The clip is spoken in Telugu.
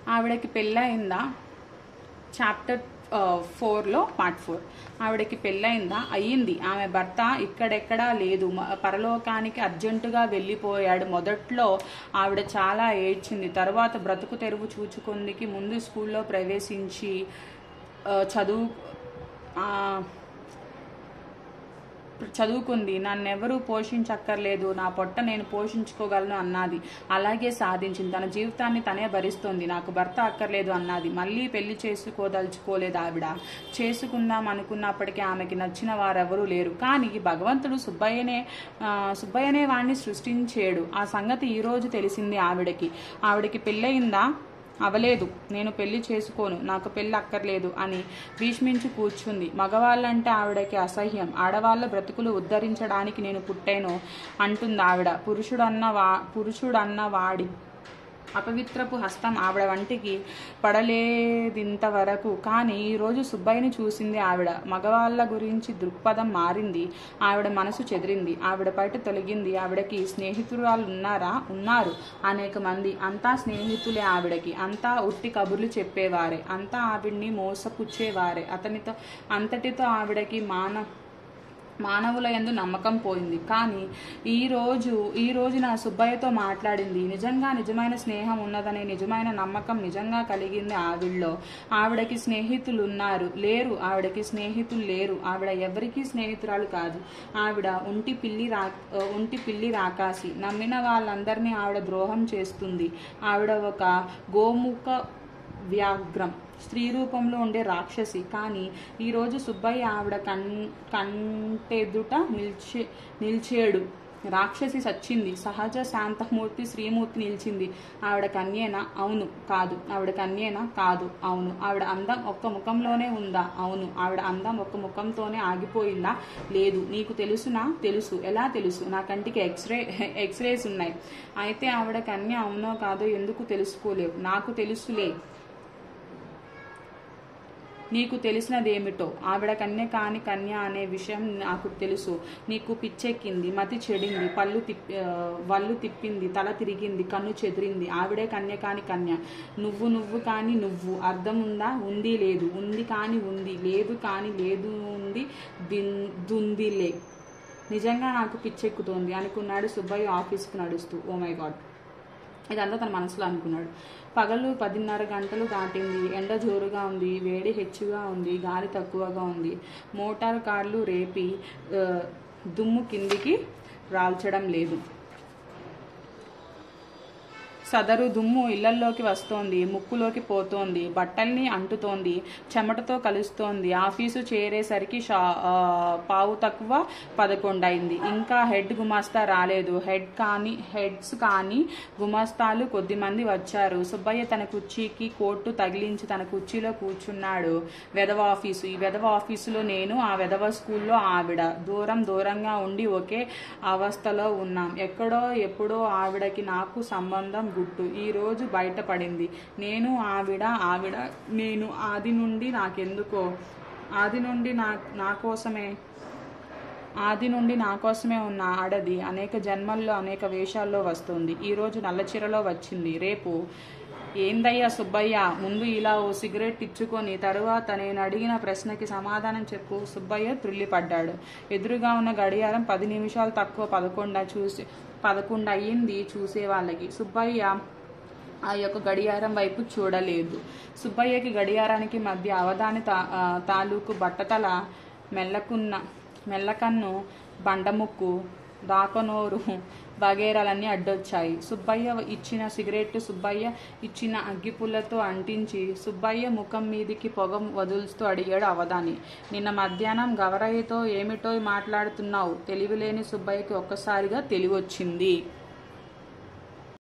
ఆవిడకి పెళ్ళయిందా చాప్టర్ ఫోర్లో పార్ట్ ఫోర్ ఆవిడకి పెళ్ళయిందా అయ్యింది ఆమె భర్త ఇక్కడెక్కడా లేదు మ- పరలోకానికి అర్జెంటుగా వెళ్ళిపోయాడు మొదట్లో ఆవిడ చాలా ఏడ్చింది తర్వాత బ్రతుకు తెరువు చూచుకుందికి ముందు స్కూల్లో ప్రవేశించి ఆ, చదువు ఆ, చదువుకుంది నన్నెవరూ పోషించక్కర్లేదు నా పొట్ట నేను పోషించుకోగలను అన్నది అలాగే సాధించింది తన జీవితాన్ని తనే భరిస్తోంది నాకు భర్త అక్కర్లేదు అన్నది మళ్ళీ పెళ్లి చేసుకోదలుచుకోలేదు ఆవిడ చేసుకుందాం అనుకున్నప్పటికీ ఆమెకి నచ్చిన వారెవరూ లేరు కానీ భగవంతుడు సుబ్బయ్యనే ఆ, సుబ్బయ్యనే వాణ్ణి సృష్టించాడు ఆ సంగతి ఈ రోజు తెలిసింది ఆవిడకి ఆవిడకి పెళ్ళయిందా అవలేదు నేను పెళ్లి చేసుకోను నాకు పెళ్లి అక్కర్లేదు అని భీష్మించి కూర్చుంది మగవాళ్ళంటే ఆవిడకి అసహ్యం ఆడవాళ్ళ బ్రతుకులు ఉద్ధరించడానికి నేను పుట్టాను అంటుంది ఆవిడ పురుషుడన్న వా పురుషుడన్న వాడి అపవిత్రపు హస్తం ఆవిడ వంటికి పడలేదింతవరకు కానీ ఈరోజు సుబ్బయ్యని చూసింది ఆవిడ మగవాళ్ళ గురించి దృక్పథం మారింది ఆవిడ మనసు చెదిరింది ఆవిడ బయట తొలగింది ఆవిడకి స్నేహితురాలు ఉన్నారా ఉన్నారు అనేక మంది అంతా స్నేహితులే ఆవిడకి అంతా ఉట్టి కబుర్లు చెప్పేవారే అంతా ఆవిడ్ని మోసపుచ్చేవారే అతనితో అంతటితో ఆవిడకి మాన మానవుల యందు నమ్మకం పోయింది కానీ ఈ రోజు ఈ రోజు నా సుబ్బయ్యతో మాట్లాడింది నిజంగా నిజమైన స్నేహం ఉన్నదనే నిజమైన నమ్మకం నిజంగా కలిగింది ఆవిడలో ఆవిడకి స్నేహితులు ఉన్నారు లేరు ఆవిడకి స్నేహితులు లేరు ఆవిడ ఎవరికీ స్నేహితురాలు కాదు ఆవిడ ఒంటి పిల్లి రా ఒంటి పిల్లి రాకాసి నమ్మిన వాళ్ళందరినీ ఆవిడ ద్రోహం చేస్తుంది ఆవిడ ఒక గోముఖ వ్యాఘ్రం స్త్రీ రూపంలో ఉండే రాక్షసి కానీ ఈరోజు సుబ్బయ్య ఆవిడ కన్ కంటెదుట నిల్చే నిల్చేడు రాక్షసి సచ్చింది సహజ శాంతమూర్తి శ్రీమూర్తి నిలిచింది ఆవిడ కన్యేనా అవును కాదు ఆవిడ కన్యేనా కాదు అవును ఆవిడ అందం ఒక్క ముఖంలోనే ఉందా అవును ఆవిడ అందం ఒక్క ముఖంతోనే ఆగిపోయిందా లేదు నీకు తెలుసునా తెలుసు ఎలా తెలుసు నా కంటికి ఎక్స్రే ఎక్స్రేస్ ఉన్నాయి అయితే ఆవిడ కన్య అవునో కాదో ఎందుకు తెలుసుకోలేవు నాకు తెలుసులే నీకు తెలిసినదేమిటో ఆవిడ కన్య కాని కన్య అనే విషయం నాకు తెలుసు నీకు పిచ్చెక్కింది మతి చెడింది పళ్ళు తిప్పి ఆ, వళ్ళు తిప్పింది తల తిరిగింది కన్ను చెదిరింది ఆవిడే కన్య కాని కన్య నువ్వు నువ్వు కాని నువ్వు అర్థం ఉందా ఉంది లేదు ఉంది కాని ఉంది లేదు కాని లేదు ఉంది దిన్- దుందిలే నిజంగా నాకు పిచ్చెక్కుతోంది అనుకున్నాడు సుబ్బయ్య ఆఫీస్కి నడుస్తూ ఓ మై గాడ్ ఇదంతా తన మనసులో అనుకున్నాడు పగలు పదిన్నర గంటలు దాటింది ఎండ జోరుగా ఉంది వేడి హెచ్చుగా ఉంది గాలి తక్కువగా ఉంది మోటార్ కార్లు రేపి ఆ, దుమ్ము కిందికి రాల్చడం లేదు సదరు దుమ్ము ఇళ్లల్లోకి వస్తోంది ముక్కులోకి పోతోంది బట్టల్ని అంటుతోంది చెమటతో కలుస్తోంది ఆఫీసు చేరేసరికి షా ఆ, పావు తక్కువ పదకొండైంది ఇంకా హెడ్ గుమాస్తా రాలేదు హెడ్ కానీ హెడ్స్ కానీ గుమాస్తాలు కొద్దిమంది వచ్చారు సుబ్బయ్య తన కుర్చీకి కోటు తగిలించి తన కుర్చీలో కూర్చున్నాడు వెధవ ఆఫీసు ఈ వెధవ ఆఫీసులో నేను ఆ వెధవ స్కూల్లో ఆవిడ దూరం దూరంగా ఉండి ఒకే అవస్థలో ఉన్నాం ఎక్కడో ఎప్పుడో ఆవిడకి నాకు సంబంధం గుట్టు ఈ రోజు బయటపడింది నేను ఆవిడ ఆవిడ నేను ఆది నుండి నాకెందుకో ఆది నుండి నా నా కోసమే ఆది నుండి నా కోసమే ఉన్న ఆడది అనేక జన్మల్లో అనేక వేషాల్లో వస్తుంది ఈరోజు నల్లచీరలో వచ్చింది రేపు ఏందయ్యా సుబ్బయ్య ముందు ఇలా ఓ సిగరెట్ ఇచ్చుకొని తరువాత నేను అడిగిన ప్రశ్నకి సమాధానం చెప్పు సుబ్బయ్య త్రుల్లిపడ్డాడు ఎదురుగా ఉన్న గడియారం పది నిమిషాలు తక్కువ పదకొండ చూసి పదకొండు అయ్యింది చూసే వాళ్ళకి సుబ్బయ్య ఆ యొక్క గడియారం వైపు చూడలేదు సుబ్బయ్యకి గడియారానికి మధ్య అవధాని తా ఆ, తాలూకు బట్టతల మెల్లకున్న మెల్లకన్ను బండముక్కు దాకనోరు వగేరాలన్నీ అడ్డొచ్చాయి సుబ్బయ్య ఇచ్చిన సిగరెట్ సుబ్బయ్య ఇచ్చిన అగ్గిపుల్లతో అంటించి సుబ్బయ్య ముఖం మీదికి పొగ వదులుస్తూ అడిగాడు అవధాని నిన్న మధ్యాహ్నం గవరయ్యతో ఏమిటో మాట్లాడుతున్నావు తెలివిలేని సుబ్బయ్యకి ఒక్కసారిగా తెలివొచ్చింది